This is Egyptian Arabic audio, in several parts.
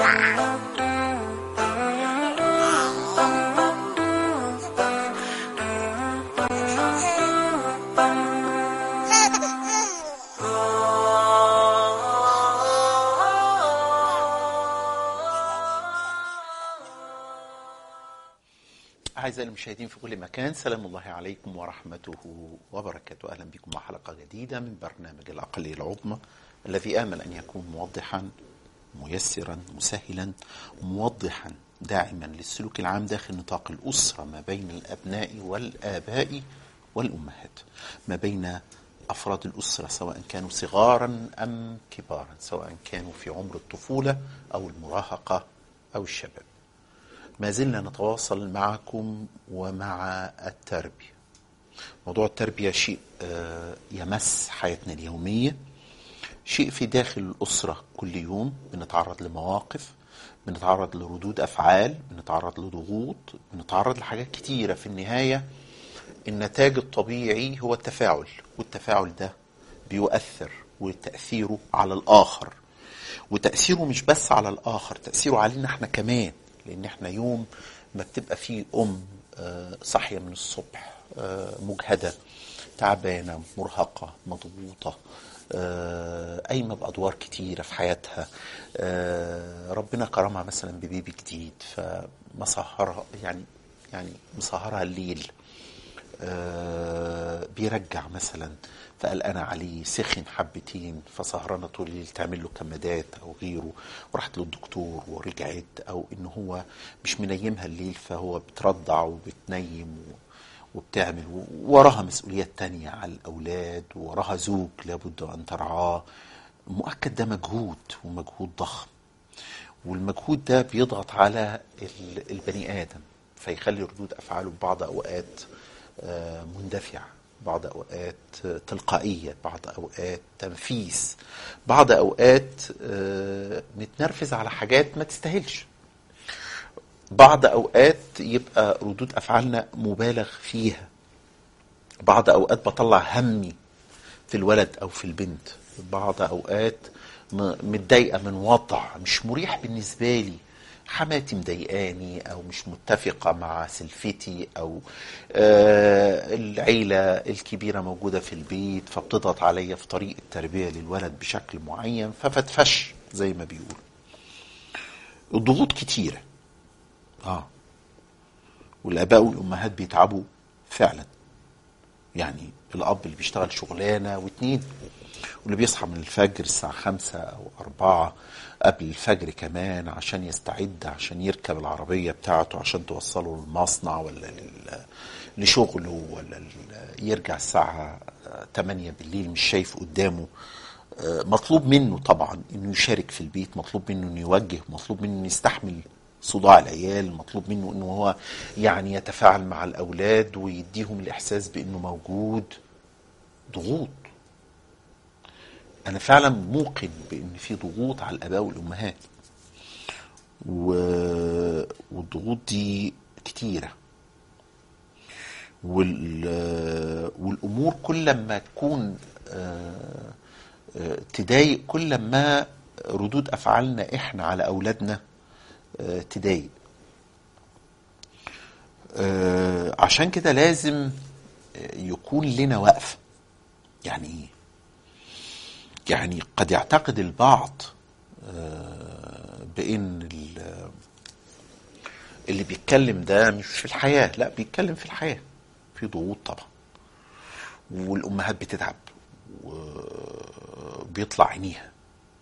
أعزائي المشاهدين في كل مكان سلام الله عليكم ورحمته وبركاته أهلا بكم مع حلقة جديدة من برنامج الأقلية العظمى الذي آمل أن يكون موضحا ميسرا مسهلا موضحا داعما للسلوك العام داخل نطاق الأسرة ما بين الأبناء والآباء والأمهات ما بين أفراد الأسرة سواء كانوا صغارا أم كبارا سواء كانوا في عمر الطفولة أو المراهقة أو الشباب ما زلنا نتواصل معكم ومع التربية موضوع التربية شيء آه، يمس حياتنا اليومية شيء في داخل الأسرة كل يوم بنتعرض لمواقف بنتعرض لردود أفعال بنتعرض لضغوط بنتعرض لحاجات كتيرة في النهاية النتاج الطبيعي هو التفاعل والتفاعل ده بيؤثر وتأثيره على الآخر وتأثيره مش بس على الآخر تأثيره علينا احنا كمان لأن احنا يوم ما بتبقى فيه أم آه، صاحية من الصبح آه، مجهدة تعبانة مرهقة مضغوطة آه، قايمة بأدوار كتيرة في حياتها آه، ربنا كرمها مثلا ببيبي جديد فمسهرها يعني يعني مسهرها الليل آه، بيرجع مثلا فقلقانة عليه سخن حبتين فسهرانة طول الليل تعمل له كمادات أو غيره وراحت للدكتور ورجعت أو إن هو مش منيمها الليل فهو بترضع وبتنيم و- وبتعمل و- وراها مسؤوليات تانية على الأولاد وراها زوج لابد أن ترعاه مؤكد ده مجهود ومجهود ضخم والمجهود ده بيضغط على ال- البني آدم فيخلي ردود أفعاله بعض أوقات آه، مندفعة بعض أوقات آه، تلقائية بعض أوقات تنفيس بعض أوقات آه، نتنرفز على حاجات ما تستاهلش بعض أوقات يبقى ردود أفعالنا مبالغ فيها بعض أوقات بطلع همي في الولد أو في البنت بعض أوقات م- متضايقة من وضع مش مريح بالنسبة لي حماتي مضايقاني أو مش متفقة مع سلفتي أو آه العيلة الكبيرة موجودة في البيت فبتضغط عليا في طريقة التربية للولد بشكل معين ففتفش زي ما بيقولوا الضغوط كتيرة اه والآباء والأمهات بيتعبوا فعلا يعني الأب اللي بيشتغل شغلانة واتنين واللي بيصحى من الفجر الساعة خمسة أو أربعة قبل الفجر كمان عشان يستعد عشان يركب العربية بتاعته عشان توصله للمصنع ولا لل- لشغله ولا ال- يرجع الساعة تمانية بالليل مش شايف قدامه آه، مطلوب منه طبعا انه يشارك في البيت مطلوب منه انه يوجه مطلوب منه انه يستحمل صداع العيال مطلوب منه انه هو يعني يتفاعل مع الاولاد ويديهم الاحساس بانه موجود ضغوط انا فعلا موقن بان في ضغوط على الاباء والامهات و... والضغوط دي كتيره وال... والامور كل ما تكون آه، آه، تضايق كل ما ردود افعالنا احنا على اولادنا آه، تضايق آه، عشان كده لازم آه، يكون لنا وقفه يعني ايه يعني قد يعتقد البعض آه، بان ال- اللي بيتكلم ده مش في الحياه لا بيتكلم في الحياه في ضغوط طبعا والامهات بتتعب وبيطلع عينيها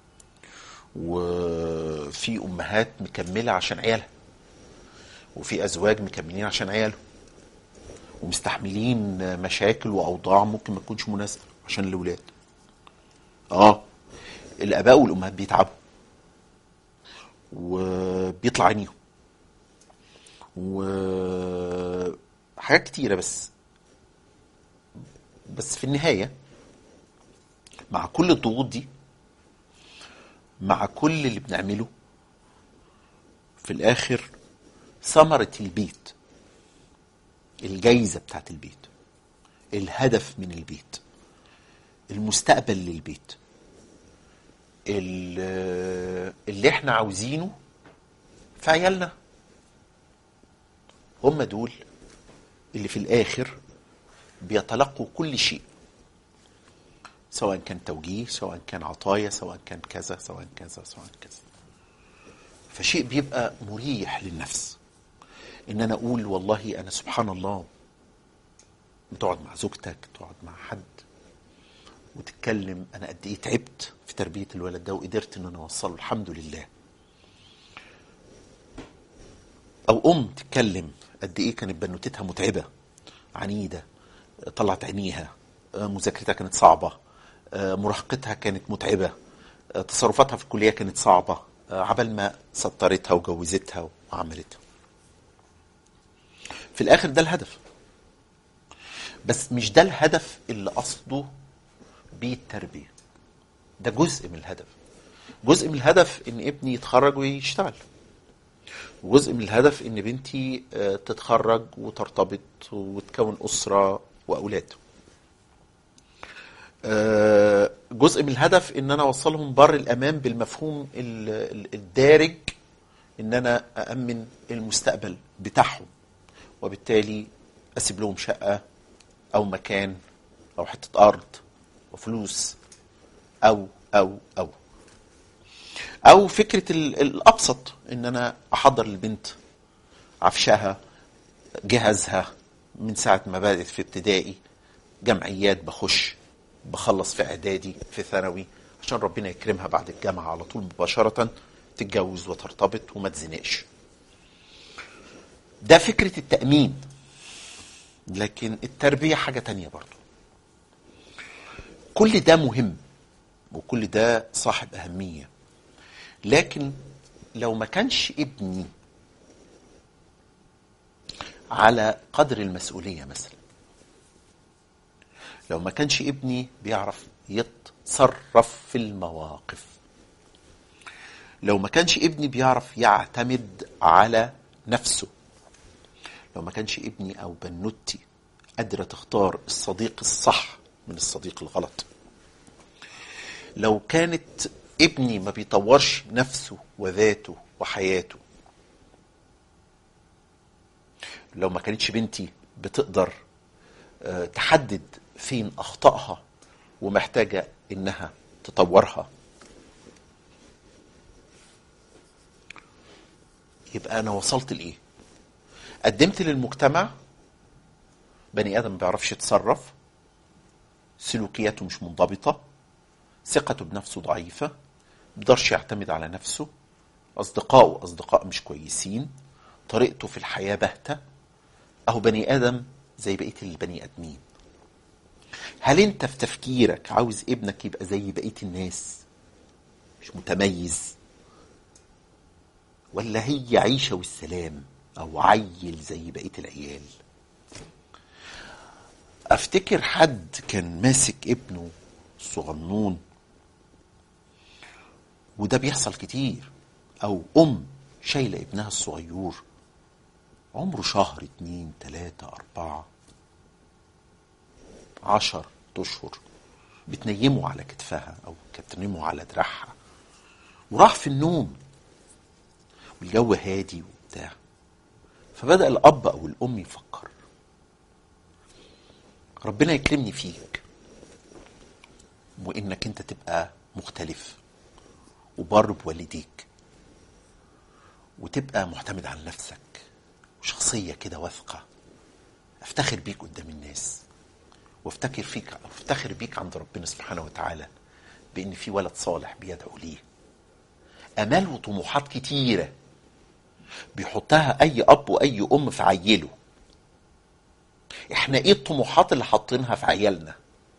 وفي امهات مكمله عشان عيالها وفي ازواج مكملين عشان عيالهم ومستحملين مشاكل واوضاع ممكن ما تكونش مناسبه عشان الاولاد اه الاباء والامهات بيتعبوا وبيطلع عينيهم وحاجات كتيره بس بس في النهايه مع كل الضغوط دي مع كل اللي بنعمله في الاخر ثمره البيت الجايزه بتاعت البيت الهدف من البيت المستقبل للبيت ال- اللي احنا عاوزينه فعيالنا هم دول اللي في الاخر بيتلقوا كل شيء سواء كان توجيه سواء كان عطايا سواء كان كذا سواء كذا سواء كذا فشيء بيبقى مريح للنفس ان انا اقول والله انا سبحان الله بتقعد مع زوجتك تقعد مع حد وتتكلم انا قد ايه تعبت في تربيه الولد ده وقدرت ان انا اوصله الحمد لله او ام تتكلم قد ايه كانت بنوتتها متعبه عنيده طلعت عينيها آه، مذاكرتها كانت صعبه آه، مراهقتها كانت متعبه آه، تصرفاتها في الكليه كانت صعبه آه، عبال ما سطرتها وجوزتها وعملتها في الاخر ده الهدف بس مش ده الهدف اللي قصده بيه التربيه ده جزء من الهدف جزء من الهدف ان ابني يتخرج ويشتغل وجزء من الهدف ان بنتي آه، تتخرج وترتبط وتكون اسره واولاد آه، جزء من الهدف ان انا اوصلهم بر الامان بالمفهوم ال- ال- الدارج ان انا اامن المستقبل بتاعهم وبالتالي اسيب لهم شقه او مكان او حته ارض وفلوس او او او او فكره ال- الابسط ان انا احضر للبنت عفشها جهازها من ساعه ما بدات في ابتدائي جمعيات بخش بخلص في اعدادي في ثانوي عشان ربنا يكرمها بعد الجامعه على طول مباشره تتجوز وترتبط وما تزنقش ده فكره التامين لكن التربيه حاجه تانية برضو كل ده مهم وكل ده صاحب اهميه لكن لو ما كانش ابني على قدر المسؤوليه مثلا لو ما كانش ابني بيعرف يتصرف في المواقف لو ما كانش ابني بيعرف يعتمد على نفسه لو ما كانش ابني او بنوتي قادره تختار الصديق الصح من الصديق الغلط لو كانت ابني ما بيطورش نفسه وذاته وحياته لو ما كانتش بنتي بتقدر آه، تحدد فين اخطائها ومحتاجه انها تطورها يبقى انا وصلت لايه قدمت للمجتمع بني ادم ما بيعرفش يتصرف سلوكياته مش منضبطه ثقته بنفسه ضعيفه بيقدرش يعتمد على نفسه اصدقائه اصدقاء مش كويسين طريقته في الحياه باهته اهو بني ادم زي بقيه البني ادمين هل انت في تفكيرك عاوز ابنك يبقى زي بقيه الناس مش متميز ولا هي عيشه والسلام او عيل زي بقيه العيال افتكر حد كان ماسك ابنه صغنون وده بيحصل كتير او ام شايله ابنها الصغير عمره شهر اتنين تلاتة اربعة عشر اشهر بتنيمه على كتفها او بتنيمه على دراعها وراح في النوم والجو هادي وبتاع فبدأ الأب أو الأم يفكر ربنا يكرمني فيك وإنك أنت تبقى مختلف وبر بوالديك وتبقى معتمد على نفسك وشخصية كده واثقة افتخر بيك قدام الناس وافتكر فيك افتخر بيك عند ربنا سبحانه وتعالى بان في ولد صالح بيدعو ليه امال وطموحات كتيره بيحطها اي اب واي ام في عيله احنا ايه الطموحات اللي حاطينها في عيالنا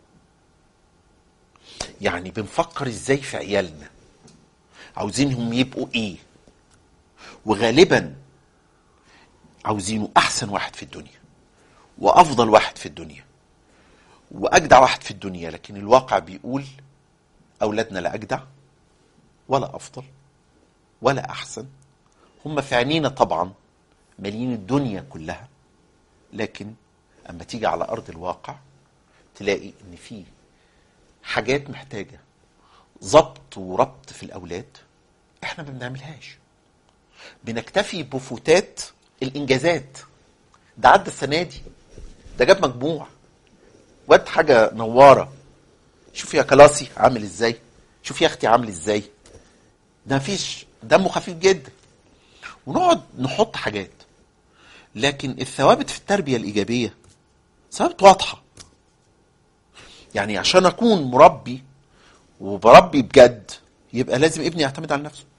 يعني بنفكر ازاي في عيالنا عاوزينهم يبقوا ايه وغالبا عاوزينه احسن واحد في الدنيا وافضل واحد في الدنيا واجدع واحد في الدنيا لكن الواقع بيقول اولادنا لا اجدع ولا افضل ولا احسن هم في عينينا طبعا مالين الدنيا كلها لكن اما تيجي على ارض الواقع تلاقي ان في حاجات محتاجه ضبط وربط في الاولاد احنا ما بنعملهاش بنكتفي بفوتات الانجازات ده عدى السنه دي ده جاب مجموع واد حاجه نواره شوف يا كلاسي عامل ازاي شوف يا اختي عامل ازاي ده مفيش دمه خفيف جدا ونقعد نحط حاجات لكن الثوابت في التربيه الايجابيه ثوابت واضحه يعني عشان اكون مربي وبربي بجد يبقى لازم ابني يعتمد على نفسه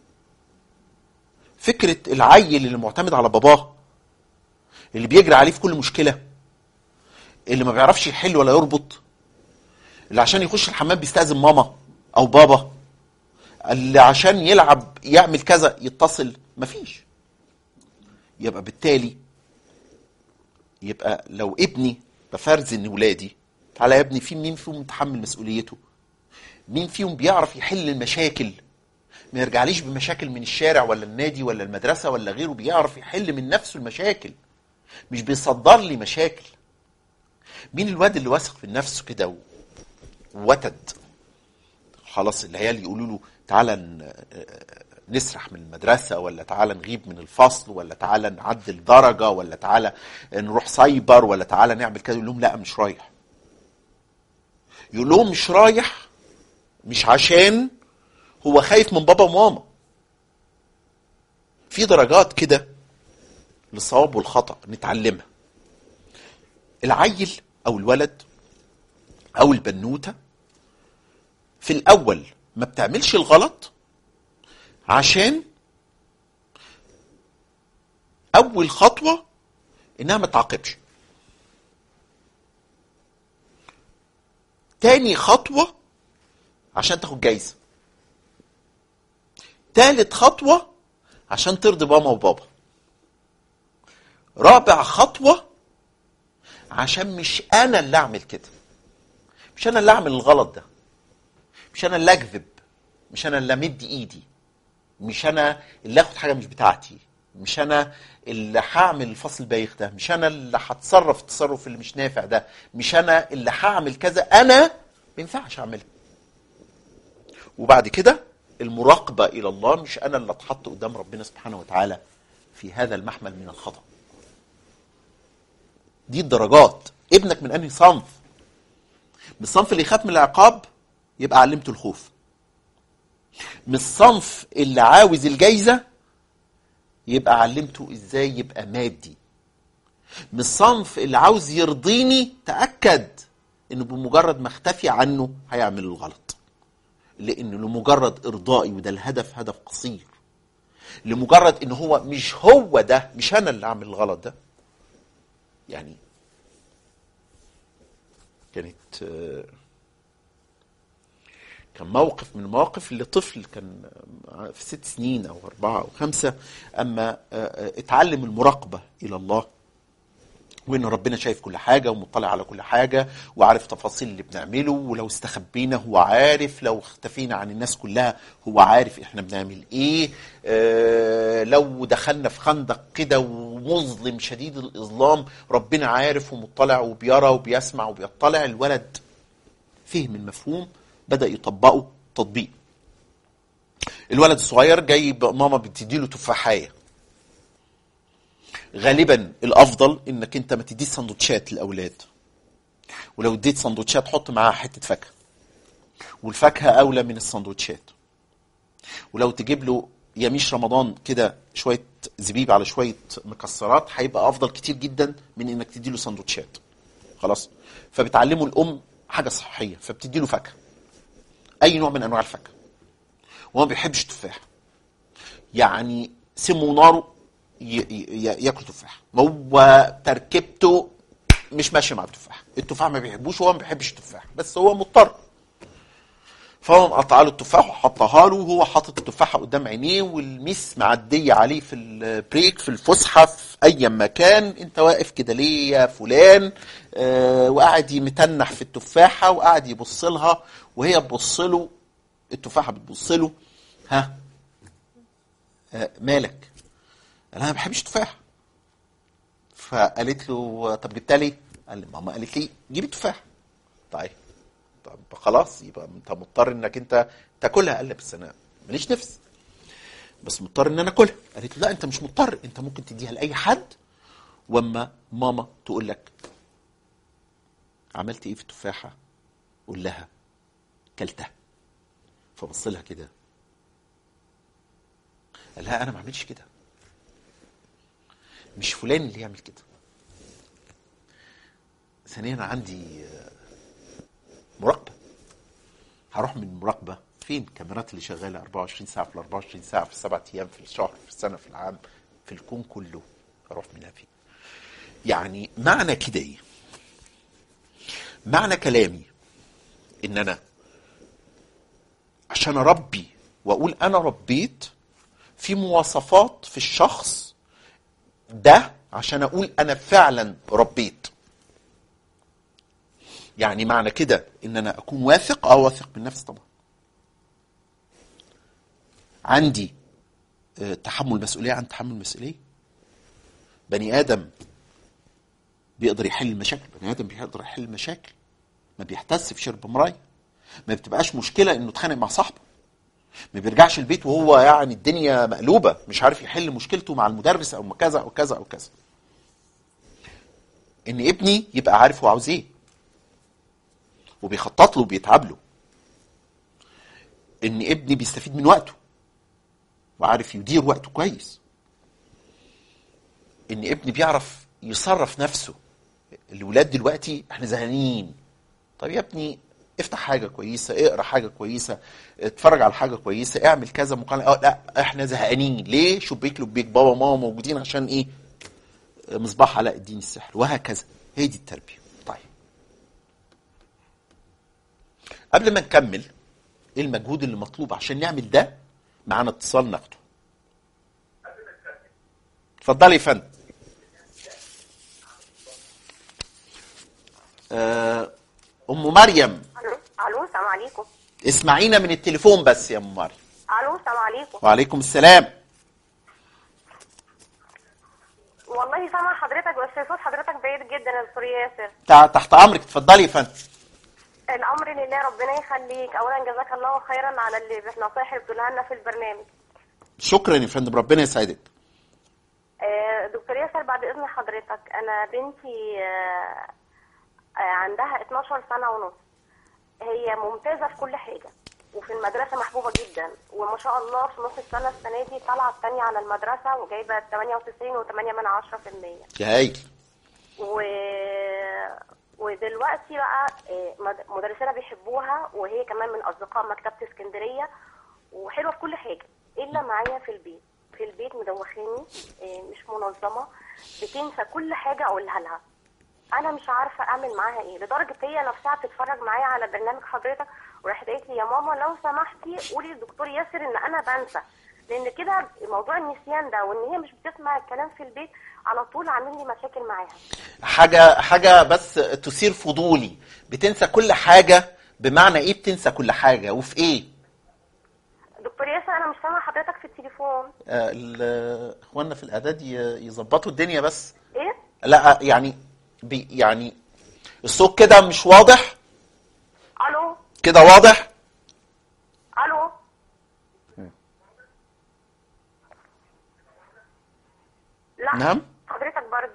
فكره العيل اللي معتمد على باباه اللي بيجري عليه في كل مشكله اللي ما بيعرفش يحل ولا يربط اللي عشان يخش الحمام بيستأذن ماما او بابا اللي عشان يلعب يعمل كذا يتصل مفيش يبقى بالتالي يبقى لو ابني بفرز ان ولادي تعالى يا ابني في مين فيهم متحمل مسؤوليته مين فيهم بيعرف يحل المشاكل ما يرجعليش بمشاكل من الشارع ولا النادي ولا المدرسة ولا غيره بيعرف يحل من نفسه المشاكل مش بيصدر لي مشاكل مين الواد اللي واثق في نفسه كده و- ووتد خلاص العيال يقولوا له تعالى ن- نسرح من المدرسة ولا تعالى نغيب من الفصل ولا تعالى نعدل درجة ولا تعالى نروح سايبر ولا تعالى نعمل كذا يقول لهم لا مش رايح يقول لهم مش رايح مش عشان هو خايف من بابا وماما في درجات كده للصواب والخطأ نتعلمها العيل او الولد او البنوته في الاول ما بتعملش الغلط عشان اول خطوه انها ما تعاقبش تاني خطوه عشان تاخد جايزه تالت خطوه عشان ترضي ماما وبابا رابع خطوه عشان مش انا اللي اعمل كده مش انا اللي اعمل الغلط ده مش انا اللي اكذب مش انا اللي امد ايدي مش انا اللي اخد حاجه مش بتاعتي مش انا اللي هعمل الفصل البايخ ده مش انا اللي هتصرف التصرف اللي مش نافع ده مش انا اللي هعمل كذا انا ما ينفعش اعملها وبعد كده المراقبه الى الله مش انا اللي اتحط قدام ربنا سبحانه وتعالى في هذا المحمل من الخطأ دي الدرجات ابنك من انهي صنف من الصنف اللي يخاف من العقاب يبقى علمته الخوف من الصنف اللي عاوز الجايزة يبقى علمته ازاي يبقى مادي من الصنف اللي عاوز يرضيني تأكد انه بمجرد ما اختفي عنه هيعمل الغلط لانه لمجرد ارضائي وده الهدف هدف قصير لمجرد ان هو مش هو ده مش انا اللي اعمل الغلط ده يعني كانت آه، كان موقف من المواقف اللي طفل كان في ست سنين او اربعه او خمسه اما آه، آه، اتعلم المراقبه الى الله وان ربنا شايف كل حاجه ومطلع على كل حاجه وعارف تفاصيل اللي بنعمله ولو استخبينا هو عارف لو اختفينا عن الناس كلها هو عارف احنا بنعمل ايه اه لو دخلنا في خندق كده ومظلم شديد الاظلام ربنا عارف ومطلع وبيرى وبيسمع وبيطلع الولد فهم المفهوم بدا يطبقه تطبيق الولد الصغير جاي ماما بتديله تفاحيه غالبا الافضل انك انت ما تديش سندوتشات للاولاد ولو اديت سندوتشات حط معاها حته فاكهه والفاكهه اولى من السندوتشات ولو تجيب له يميش رمضان كده شويه زبيب على شويه مكسرات هيبقى افضل كتير جدا من انك تدي له سندوتشات خلاص فبتعلمه الام حاجه صحيه فبتدي له فاكهه اي نوع من انواع الفاكهه وهو ما بيحبش التفاح يعني سمه وناره ي- ي- ياكل تفاح هو تركيبته مش ماشيه مع التفاح التفاح ما بيحبوش وهو ما بيحبش التفاح بس هو مضطر فهو مقطع له التفاح وحطها له وهو حاطط التفاحه قدام عينيه والميس معديه عليه في البريك في الفسحه في اي مكان انت واقف كده ليه يا فلان آه وقاعد متنح في التفاحه وقاعد يبص لها وهي تبص له التفاحه بتبص له ها آه مالك قال انا ما بحبش تفاح فقالت له طب جبتها ليه؟ قال لي ماما قالت لي جيبي تفاح طيب طب خلاص يبقى انت مضطر انك انت تاكلها قال لي بس انا ماليش نفس بس مضطر ان انا اكلها قالت له لا انت مش مضطر انت ممكن تديها لاي حد واما ماما تقول لك عملت ايه في التفاحه قول لها كلتها فبص لها كده قال لها انا ما اعملش كده مش فلان اللي يعمل كده ثانيا أنا عندي آه، مراقبه هروح من المراقبه فين الكاميرات اللي شغاله 24 ساعه في ال 24 ساعه في السبع ايام في الشهر في السنه في العام في الكون كله اروح منها فين يعني معنى كده ايه معنى كلامي ان انا عشان اربي واقول انا ربيت في مواصفات في الشخص ده عشان اقول انا فعلا ربيت يعني معنى كده ان انا اكون واثق اه واثق من نفسي طبعا عندي آه، تحمل مسؤوليه عن تحمل مسؤوليه بني ادم بيقدر يحل المشاكل بني ادم بيقدر يحل المشاكل ما بيحتس في شرب مرايه ما بتبقاش مشكله انه اتخانق مع صاحبه ما بيرجعش البيت وهو يعني الدنيا مقلوبه مش عارف يحل مشكلته مع المدرس او كذا او كذا او كذا ان ابني يبقى عارف هو عاوز ايه وبيخطط له وبيتعب له ان ابني بيستفيد من وقته وعارف يدير وقته كويس ان ابني بيعرف يصرف نفسه الولاد دلوقتي احنا زهقانين طب يا ابني افتح حاجه كويسه اقرا حاجه كويسه اتفرج على حاجه كويسه اعمل كذا مقارنه اه لا احنا زهقانين ليه شبيك لبيك بابا وماما موجودين عشان ايه مصباح علاء الدين السحر وهكذا هي دي التربيه طيب قبل ما نكمل ايه المجهود اللي مطلوب عشان نعمل ده معانا اتصال ناخده اتفضلي يا فندم آه، ام مريم الو الو السلام عليكم اسمعينا من التليفون بس يا ام مريم الو السلام عليكم وعليكم السلام والله سامع حضرتك بس صوت حضرتك بعيد جدا يا دكتور ياسر تع- تحت امرك اتفضلي يا فندم الامر لله ربنا يخليك اولا جزاك الله خيرا على اللي النصائح اللي بتقولها لنا في البرنامج شكرا يا فندم ربنا يسعدك آه، دكتور ياسر بعد اذن حضرتك انا بنتي آه، آه، عندها 12 سنه ونص هي ممتازه في كل حاجه وفي المدرسه محبوبه جدا وما شاء الله في نص السنه السنه دي طالعه الثانيه على المدرسه وجايبه 98 و8 من 10% يا هايل و... ودلوقتي بقى آه، مد- مدرسينا بيحبوها وهي كمان من اصدقاء مكتبه اسكندريه وحلوه في كل حاجه الا معايا في البيت في البيت مدوخاني آه، مش منظمه بتنسى كل حاجه اقولها لها انا مش عارفه اعمل معاها ايه لدرجه هي نفسها بتتفرج معايا على برنامج حضرتك وراحت قالت لي يا ماما لو سمحتي قولي للدكتور ياسر ان انا بنسى لان كده موضوع النسيان ده وان هي مش بتسمع الكلام في البيت على طول عامل لي مشاكل معاها حاجه حاجه بس تثير فضولي بتنسى كل حاجه بمعنى ايه بتنسى كل حاجه وفي ايه دكتور ياسر انا مش سامعه حضرتك في التليفون آه، ال- اخواننا في الاعداد ي- يظبطوا الدنيا بس ايه لا يعني بي يعني الصوت كده مش واضح الو كده واضح الو لا نعم. حضرتك برضو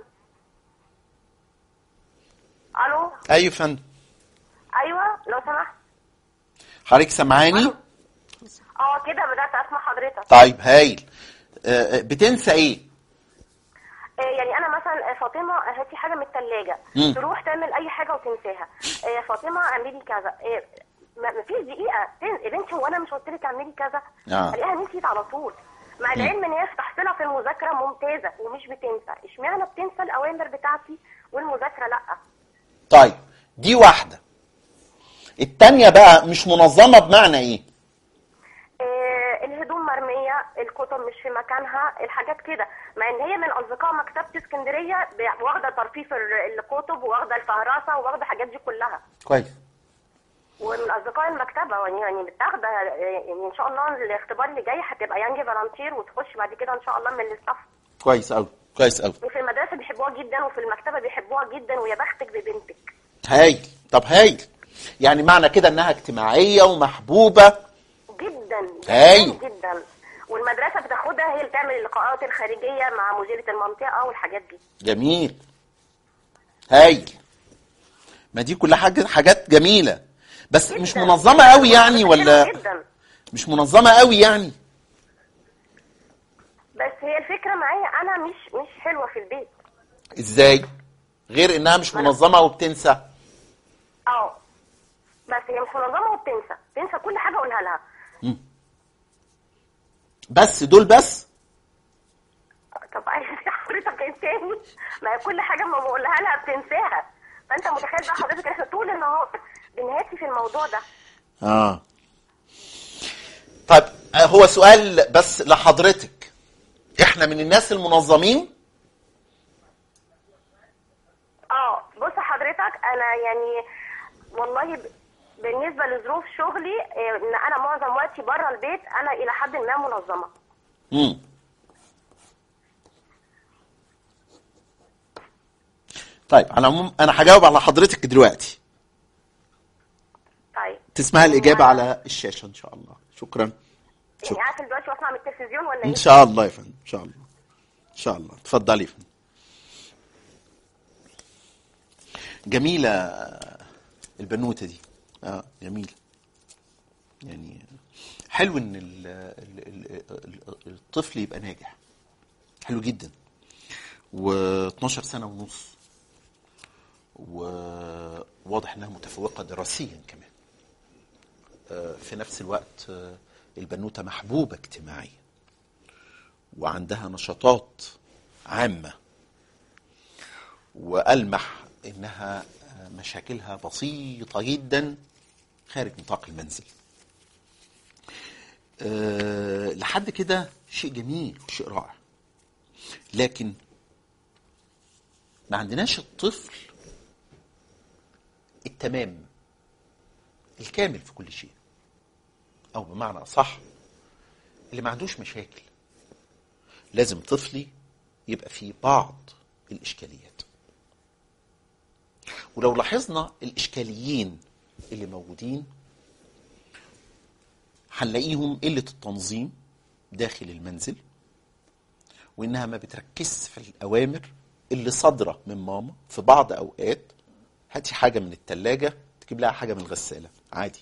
الو ايوه يا فندم ايوه لو سمحت حضرتك سامعاني اه كده بدات اسمع حضرتك طيب هايل آه، آه، بتنسى ايه آه، يعني انا مثلا آه، فاطمه آه، هاتي حاجه من الثلاجه مم. تروح تعمل اي حاجه وتنساها آه، فاطمه اعملي كذا آه، ما ما فيش دقيقه تن- يا بنتي هو انا مش قلت لك اعملي كذا آه. الاقيها نسيت على طول مع العلم ان هي في تحصيلها في المذاكره ممتازه ومش بتنسى اشمعنى بتنسى الاوامر بتاعتي والمذاكره لا طيب دي واحده التانية بقى مش منظمة بمعنى ايه آه، الهدوم مرميه الكتب مش في مكانها الحاجات كده مع ان هي من اصدقاء مكتبه اسكندريه ب- واخده ترفيف ال- الكتب واخده الفهرسه واخده الحاجات دي كلها كويس ومن اصدقاء المكتبه يعني يعني متاخده يعني ان شاء الله الاختبار اللي جاي هتبقى يانجي فالنتير وتخش بعد كده ان شاء الله من الاستاف كويس قوي كويس قوي وفي المدرسه بيحبوها جدا وفي المكتبه بيحبوها جدا ويا بختك ببنتك هايل طب هايل يعني معنى كده انها اجتماعية ومحبوبة جدا هايل. جدا والمدرسه بتاخد هي اللي تعمل اللقاءات الخارجيه مع مديره المنطقه والحاجات دي جميل هايل ما دي كلها حاجة حاجات جميلة بس مش جداً. منظمة قوي يعني حلوة ولا جدا مش منظمة قوي يعني بس هي الفكره معايا انا مش مش حلوه في البيت ازاي غير انها مش منظمة وبتنسى اه بس هي مش منظمه وبتنسى تنسى كل حاجه اقولها لها بس دول بس طب عايز حضرتك ايه تاني ما هي كل حاجه ما بقولها لها بتنساها فانت متخيل بقى حضرتك احنا طول النهار بنهاتي في الموضوع ده اه طيب آه، هو سؤال بس لحضرتك احنا من الناس المنظمين اه بص حضرتك انا يعني والله ب- بالنسبه لظروف شغلي آه، ان انا معظم وقتي بره البيت انا الى حد ما منظمه مم. طيب على العموم انا هجاوب على حضرتك دلوقتي طيب تسمعي الاجابه على الشاشه ان شاء الله شكرا يعني شكرا قاعده دلوقتي واسمع من التلفزيون ولا ان ايه؟ شاء الله يا فندم ان شاء الله ان شاء الله اتفضلي يا فندم جميله البنوته دي اه جميله يعني حلو ان ال ال ال ال الطفل يبقى ناجح حلو جدا و12 سنه ونص وواضح انها متفوقه دراسيا كمان آه، في نفس الوقت آه، البنوته محبوبه اجتماعيا وعندها نشاطات عامه والمح انها آه، مشاكلها بسيطه جدا خارج نطاق المنزل أه لحد كده شيء جميل وشيء رائع لكن ما عندناش الطفل التمام الكامل في كل شيء او بمعنى اصح اللي ما عندوش مشاكل لازم طفلي يبقى فيه بعض الاشكاليات ولو لاحظنا الاشكاليين اللي موجودين هنلاقيهم قله التنظيم داخل المنزل وانها ما بتركزش في الاوامر اللي صادره من ماما في بعض اوقات هاتي حاجه من الثلاجه تجيب لها حاجه من الغساله عادي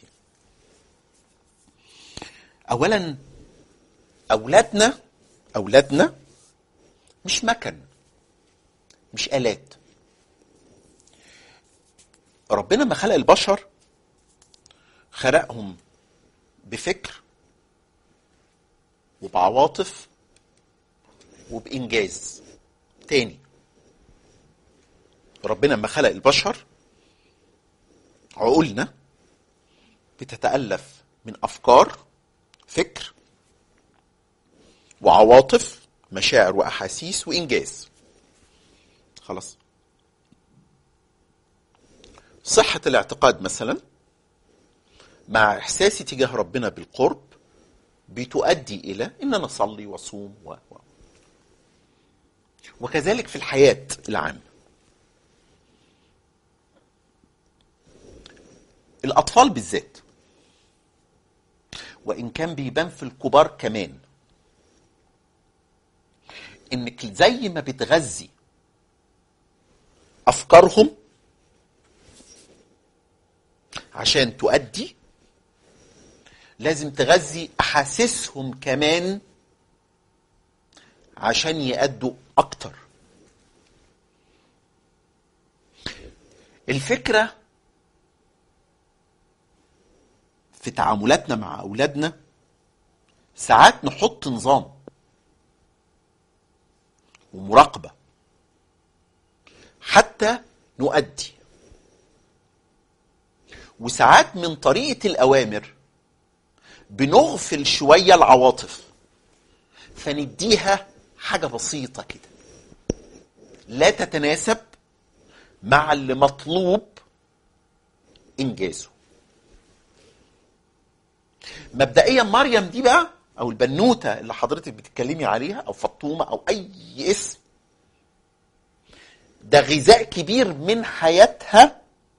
اولا اولادنا اولادنا مش مكن مش الات ربنا ما خلق البشر خلقهم بفكر وبعواطف وبإنجاز تاني ربنا لما خلق البشر عقولنا بتتألف من أفكار فكر وعواطف مشاعر وأحاسيس وإنجاز خلاص صحة الاعتقاد مثلا مع إحساسي تجاه ربنا بالقرب بتؤدي إلى إن أنا أصلي وأصوم و و وكذلك في الحياة العامة الأطفال بالذات وإن كان بيبان في الكبار كمان إنك زي ما بتغذي أفكارهم عشان تؤدي لازم تغذي احاسيسهم كمان عشان يأدوا اكتر الفكره في تعاملاتنا مع اولادنا ساعات نحط نظام ومراقبه حتى نؤدي وساعات من طريقه الاوامر بنغفل شويه العواطف فنديها حاجه بسيطه كده لا تتناسب مع اللي مطلوب انجازه مبدئيا مريم دي بقى او البنوته اللي حضرتك بتتكلمي عليها او فطومه او اي اسم ده غذاء كبير من حياتها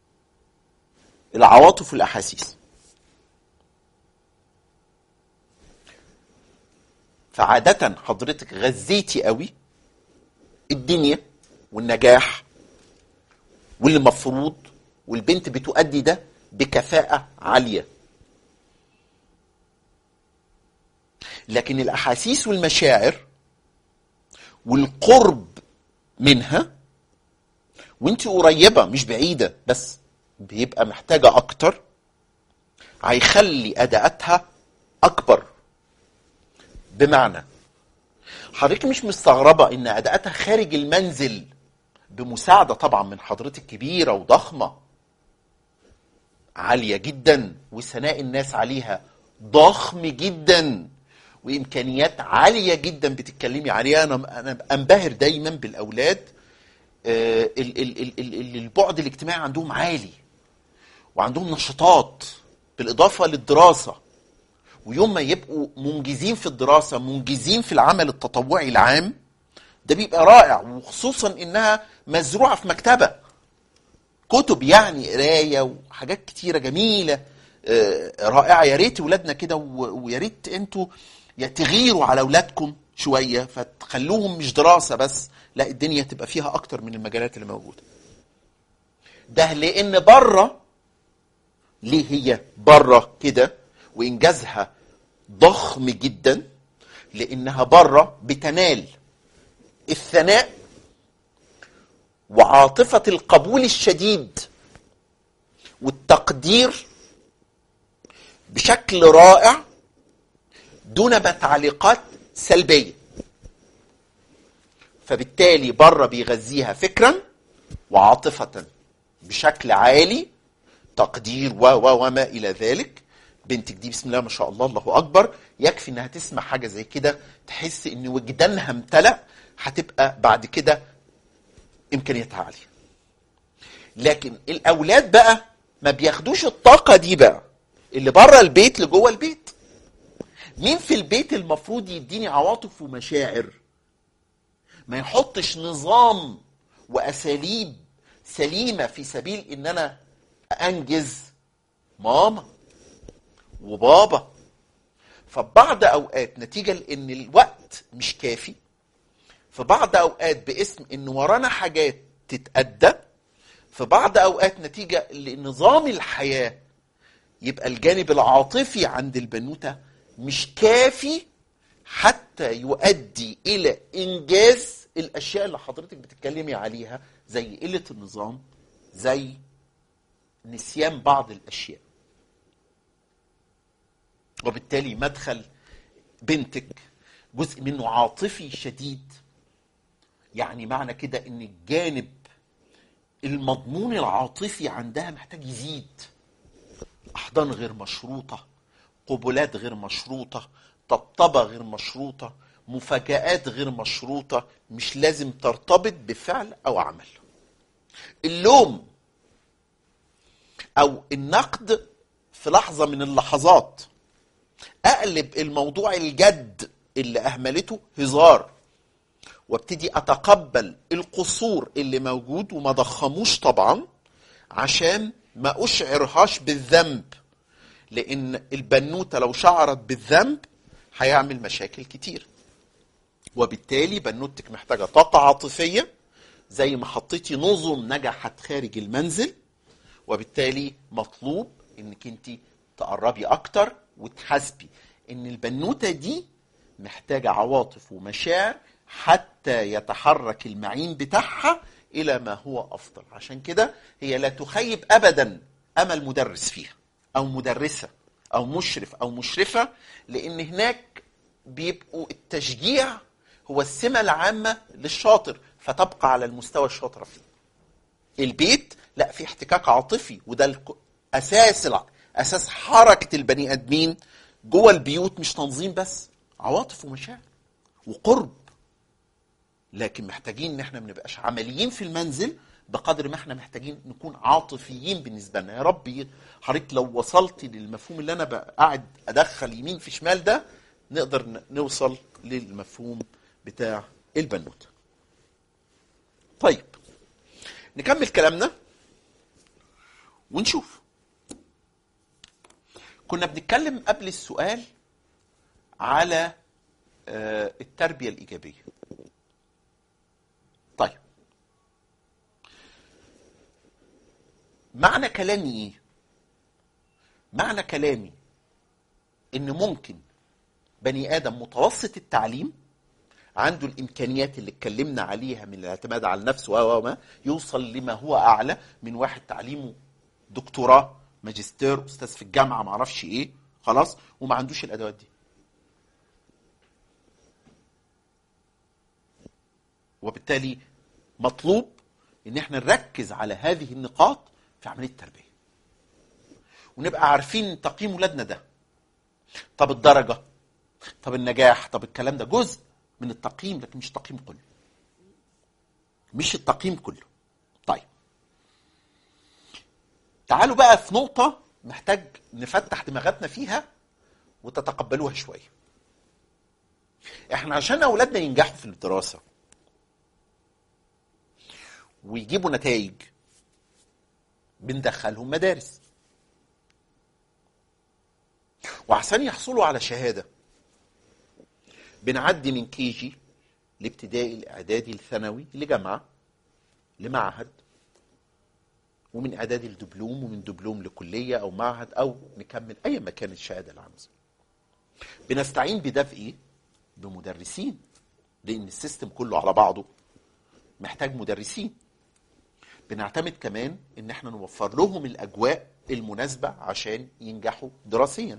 العواطف والاحاسيس فعادة حضرتك غذيتي قوي الدنيا والنجاح واللي المفروض والبنت بتؤدي ده بكفاءة عالية لكن الأحاسيس والمشاعر والقرب منها وانت قريبة مش بعيدة بس بيبقى محتاجة أكتر هيخلي أداءاتها أكبر بمعنى حضرتك مش مستغربة إن أداءاتها خارج المنزل بمساعدة طبعا من حضرتك كبيرة وضخمة عالية جدا وثناء الناس عليها ضخم جدا وامكانيات عاليه جدا بتتكلمي عليها انا انا انبهر دايما بالاولاد آه، ال- ال- ال- ال- ال- البعد الاجتماعي عندهم عالي وعندهم نشاطات بالاضافه للدراسه ويوم ما يبقوا منجزين في الدراسه منجزين في العمل التطوعي العام ده بيبقى رائع وخصوصا انها مزروعه في مكتبه كتب يعني قرايه وحاجات كتيره جميله آه، رائعه يا ريت ولادنا كده و- ويا ريت انتوا يا تغيروا على اولادكم شويه فتخلوهم مش دراسه بس لا الدنيا تبقى فيها اكتر من المجالات اللي موجوده ده لان بره ليه هي بره كده وانجازها ضخم جدا لانها بره بتنال الثناء وعاطفه القبول الشديد والتقدير بشكل رائع دون ما تعليقات سلبيه فبالتالي بره بيغذيها فكرا وعاطفه بشكل عالي تقدير و و وما الى ذلك بنتك دي بسم الله ما شاء الله الله اكبر يكفي انها تسمع حاجه زي كده تحس ان وجدانها امتلأ هتبقى بعد كده امكانياتها عاليه لكن الاولاد بقى ما بياخدوش الطاقه دي بقى اللي بره البيت لجوه البيت مين في البيت المفروض يديني عواطف ومشاعر ما يحطش نظام واساليب سليمه في سبيل ان انا انجز ماما وبابا فبعض اوقات نتيجه لان الوقت مش كافي في بعض اوقات باسم ان ورانا حاجات تتأدى في بعض اوقات نتيجه لنظام الحياه يبقى الجانب العاطفي عند البنوته مش كافي حتى يؤدي الى انجاز الاشياء اللي حضرتك بتتكلمي عليها زي قله النظام زي نسيان بعض الاشياء وبالتالي مدخل بنتك جزء منه عاطفي شديد يعني معنى كده ان الجانب المضمون العاطفي عندها محتاج يزيد احضان غير مشروطه قبلات غير مشروطه طبطبه غير مشروطه مفاجآت غير مشروطه مش لازم ترتبط بفعل او عمل اللوم او النقد في لحظه من اللحظات اقلب الموضوع الجد اللي اهملته هزار وابتدي اتقبل القصور اللي موجود وما ضخموش طبعا عشان ما اشعرهاش بالذنب لان البنوته لو شعرت بالذنب هيعمل مشاكل كتير وبالتالي بنوتك محتاجه طاقه عاطفيه زي ما حطيتي نظم نجحت خارج المنزل وبالتالي مطلوب انك انت تقربي اكتر وتحاسبي ان البنوته دي محتاجه عواطف ومشاعر حتى يتحرك المعين بتاعها الى ما هو افضل عشان كده هي لا تخيب ابدا امل مدرس فيها او مدرسه او مشرف او مشرفه لان هناك بيبقوا التشجيع هو السمه العامه للشاطر فتبقى على المستوى الشاطره فيه البيت لا في احتكاك عاطفي وده الك- اساس الع... اساس حركه البني ادمين جوه البيوت مش تنظيم بس عواطف ومشاعر وقرب لكن محتاجين ان احنا ما نبقاش عمليين في المنزل بقدر ما احنا محتاجين نكون عاطفيين بالنسبه لنا يا رب حضرتك لو وصلت للمفهوم اللي انا بقى قاعد ادخل يمين في شمال ده نقدر ن- نوصل للمفهوم بتاع البنوته طيب نكمل كلامنا ونشوف كنا بنتكلم قبل السؤال على آه، التربيه الايجابيه طيب معنى كلامي ايه معنى كلامي ان ممكن بني ادم متوسط التعليم عنده الامكانيات اللي اتكلمنا عليها من الاعتماد على النفس و ما يوصل لما هو اعلى من واحد تعليمه دكتوراه ماجستير استاذ في الجامعه ما اعرفش ايه خلاص وما عندوش الادوات دي وبالتالي مطلوب ان احنا نركز على هذه النقاط في عمليه التربيه ونبقى عارفين تقييم ولادنا ده طب الدرجه طب النجاح طب الكلام ده جزء من التقييم لكن مش التقييم كله مش التقييم كله طيب تعالوا بقى في نقطة محتاج نفتح دماغاتنا فيها وتتقبلوها شوية احنا عشان اولادنا ينجحوا في الدراسة ويجيبوا نتائج بندخلهم مدارس وعشان يحصلوا على شهاده بنعدي من كي جي لابتدائي الاعدادي الثانوي لجامعه لمعهد ومن اعدادي لدبلوم ومن دبلوم لكليه او معهد او نكمل اي ما كانت الشهاده اللي عاوزها. بنستعين بده في ايه؟ بمدرسين لان السيستم كله على بعضه محتاج مدرسين. بنعتمد كمان ان احنا نوفر لهم الاجواء المناسبه عشان ينجحوا دراسيا.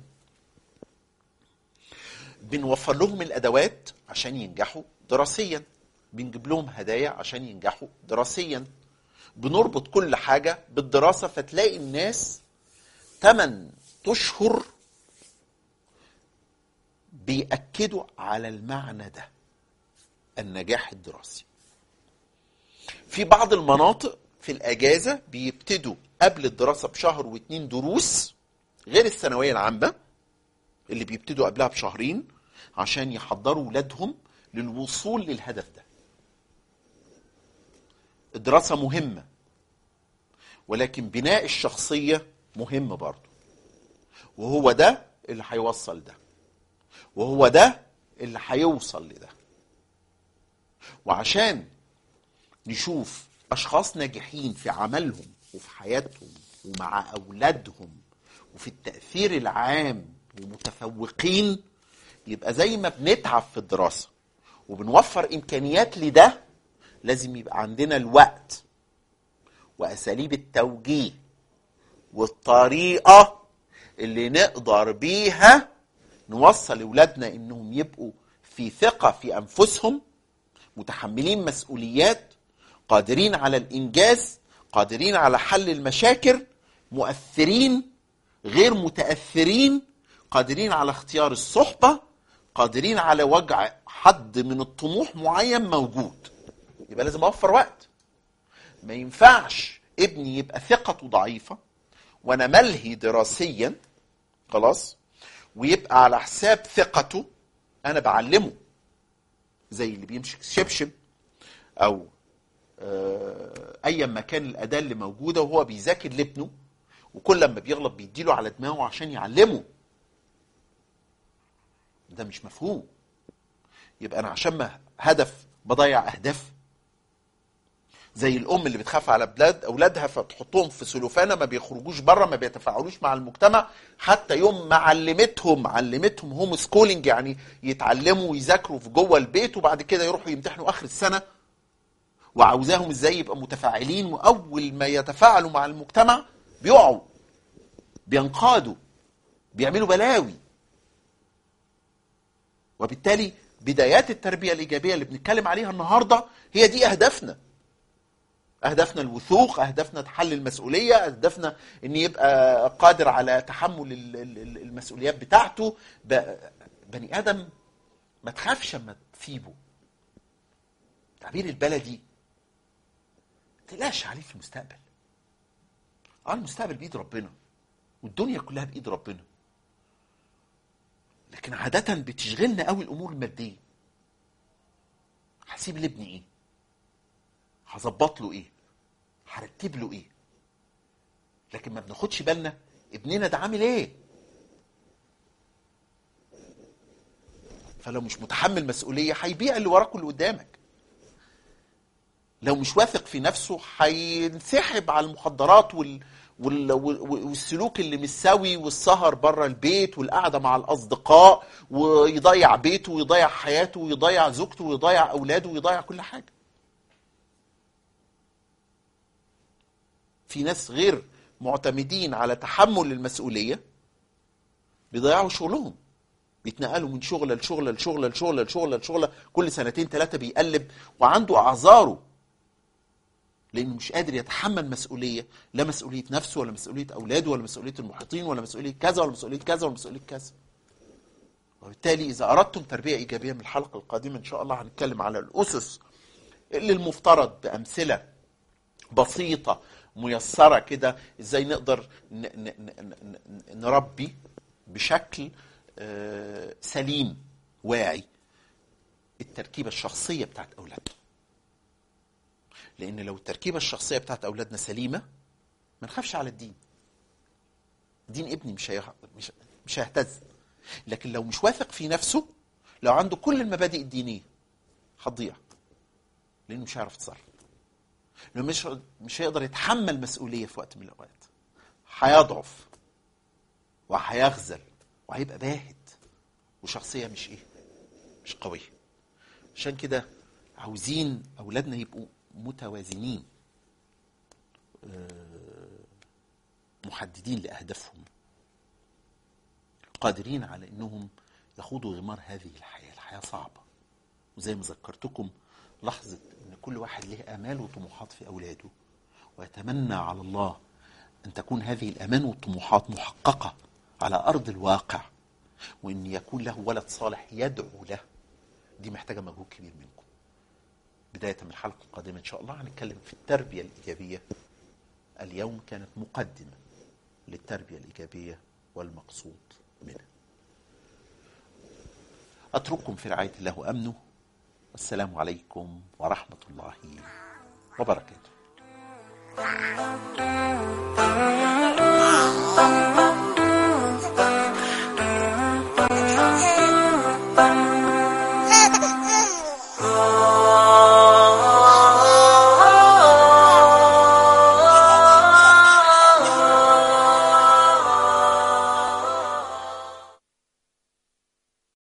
بنوفر لهم الادوات عشان ينجحوا دراسيا بنجيب لهم هدايا عشان ينجحوا دراسيا بنربط كل حاجه بالدراسه فتلاقي الناس 8 اشهر بيأكدوا على المعنى ده النجاح الدراسي في بعض المناطق في الاجازه بيبتدوا قبل الدراسه بشهر واتنين دروس غير الثانويه العامه اللي بيبتدوا قبلها بشهرين عشان يحضروا ولادهم للوصول للهدف ده الدراسة مهمة ولكن بناء الشخصية مهم برضه وهو ده اللي هيوصل ده وهو ده اللي هيوصل لده وعشان نشوف أشخاص ناجحين في عملهم وفي حياتهم ومع أولادهم وفي التأثير العام ومتفوقين يبقى زي ما بنتعب في الدراسة وبنوفر إمكانيات لده لازم يبقى عندنا الوقت وأساليب التوجيه والطريقة اللي نقدر بيها نوصل لأولادنا إنهم يبقوا في ثقة في أنفسهم متحملين مسؤوليات قادرين على الإنجاز قادرين على حل المشاكل مؤثرين غير متأثرين قادرين على اختيار الصحبة قادرين على وجع حد من الطموح معين موجود يبقى لازم اوفر وقت ما ينفعش ابني يبقى ثقته ضعيفة وانا ملهي دراسيا خلاص ويبقى على حساب ثقته انا بعلمه زي اللي بيمسك شبشب او آه، ايا ما كان الاداه اللي موجوده وهو بيذاكر لابنه وكل لما بيغلط بيديله على دماغه عشان يعلمه ده مش مفهوم يبقى انا عشان ما هدف بضيع اهداف زي الام اللي بتخاف على بلاد اولادها فتحطهم في سلوفانه ما بيخرجوش بره ما بيتفاعلوش مع المجتمع حتى يوم ما علمتهم علمتهم هوم سكولينج يعني يتعلموا ويذاكروا في جوه البيت وبعد كده يروحوا يمتحنوا اخر السنه وعاوزاهم ازاي يبقى متفاعلين واول ما يتفاعلوا مع المجتمع بيقعوا بينقادوا بيعملوا بلاوي وبالتالي بدايات التربيه الايجابيه اللي بنتكلم عليها النهارده هي دي اهدافنا اهدافنا الوثوق اهدافنا حل المسؤوليه اهدافنا ان يبقى قادر على تحمل ال- ال- ال- المسؤوليات بتاعته ب- بني ادم ما تخافش اما تسيبه التعبير البلدي ما تقلقش عليه في المستقبل اه المستقبل بايد ربنا والدنيا كلها بايد ربنا لكن عادة بتشغلنا قوي الامور المادية هسيب لابني ايه هظبط له ايه هرتب له ايه لكن ما بناخدش بالنا ابننا ده عامل ايه فلو مش متحمل مسؤوليه هيبيع اللي وراك واللي قدامك لو مش واثق في نفسه هينسحب على المخدرات وال... وال... وال... والسلوك اللي مش سوي والسهر بره البيت والقعده مع الاصدقاء ويضيع بيته ويضيع حياته ويضيع زوجته ويضيع اولاده ويضيع كل حاجه في ناس غير معتمدين على تحمل المسؤوليه بيضيعوا شغلهم بيتنقلوا من شغله لشغله لشغله لشغله لشغله لشغله كل سنتين ثلاثه بيقلب وعنده اعذاره لانه مش قادر يتحمل مسؤوليه لا مسؤوليه نفسه ولا مسؤوليه اولاده ولا مسؤوليه المحيطين ولا مسؤوليه كذا ولا مسؤوليه كذا ولا مسؤوليه كذا وبالتالي اذا اردتم تربيه ايجابيه من الحلقه القادمه ان شاء الله هنتكلم على الاسس اللي المفترض بامثله بسيطه ميسره كده ازاي نقدر ن- ن- ن- ن- نربي بشكل آه، سليم واعي التركيبه الشخصيه بتاعت اولادنا لان لو التركيبه الشخصيه بتاعت اولادنا سليمه ما نخافش على الدين دين ابني مش هيح... مش مش هيهتز لكن لو مش واثق في نفسه لو عنده كل المبادئ الدينيه هتضيع لانه مش هيعرف يتصرف لانه مش مش هيقدر يتحمل مسؤوليه في وقت من الاوقات هيضعف وهيخذل وهيبقى باهت وشخصيه مش ايه مش قويه عشان كده عاوزين اولادنا يبقوا متوازنين آه، محددين لاهدافهم قادرين على انهم يخوضوا غمار هذه الحياه الحياه صعبه وزي ما ذكرتكم لحظه ان كل واحد له امال وطموحات في اولاده ويتمنى على الله ان تكون هذه الامال والطموحات محققه على ارض الواقع وان يكون له ولد صالح يدعو له دي محتاجه مجهود كبير منكم بدايه من الحلقه القادمه ان شاء الله هنتكلم في التربيه الايجابيه اليوم كانت مقدمه للتربيه الايجابيه والمقصود منها اترككم في رعايه الله وامنه والسلام عليكم ورحمه الله وبركاته